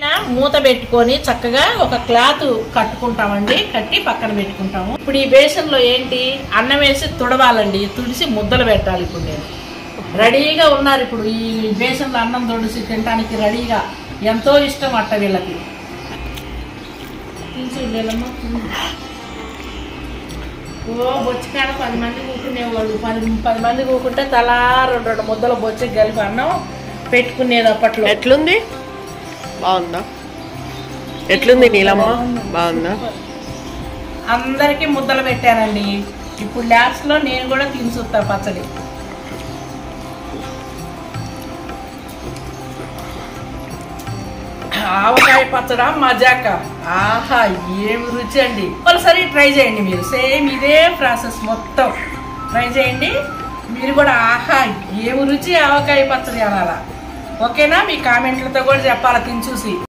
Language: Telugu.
పైన మూత పెట్టుకొని చక్కగా ఒక క్లాత్ కట్టుకుంటామండి కట్టి పక్కన పెట్టుకుంటాము ఇప్పుడు ఈ బేసన్లో ఏంటి అన్నం వేసి తుడవాలండి తుడిసి ముద్దలు పెట్టాలి ఇప్పుడు నేను రెడీగా ఉన్నారు ఇప్పుడు ఈ బేసన్లో అన్నం తుడిసి తినడానికి రెడీగా ఎంతో ఇష్టం అట్ట వీళ్ళకి తినసు వీళ్ళమ్మ. ఓ బొచ్చికాడ పది మంది కూకునేవాళ్ళు పది పది మంది కూకుంటే తలా రెండు రెండు ముద్దల బొచ్చి కలిపి అన్నం పెట్టుకునేది అప్పట్లో ఎట్లుంది బాగుందా ఎట్లుంది నీలమ్మ బాగుందా అందరికీ ముద్దలు పెట్టానండి ఇప్పుడు ల్యాబ్స్ లో నేను కూడా తిని చూస్తా పచ్చడి ఆవకాయ పచ్చడా మజాక ఆహా ఏం రుచి అండి ఒకసారి ట్రై చేయండి మీరు సేమ్ ఇదే ప్రాసెస్ మొత్తం ట్రై చేయండి మీరు కూడా ఆహా ఏం రుచి ఆవకాయ పచ్చడి అనాలా ఓకేనా మీ కామెంట్లతో కూడా చెప్పాలా తిని చూసి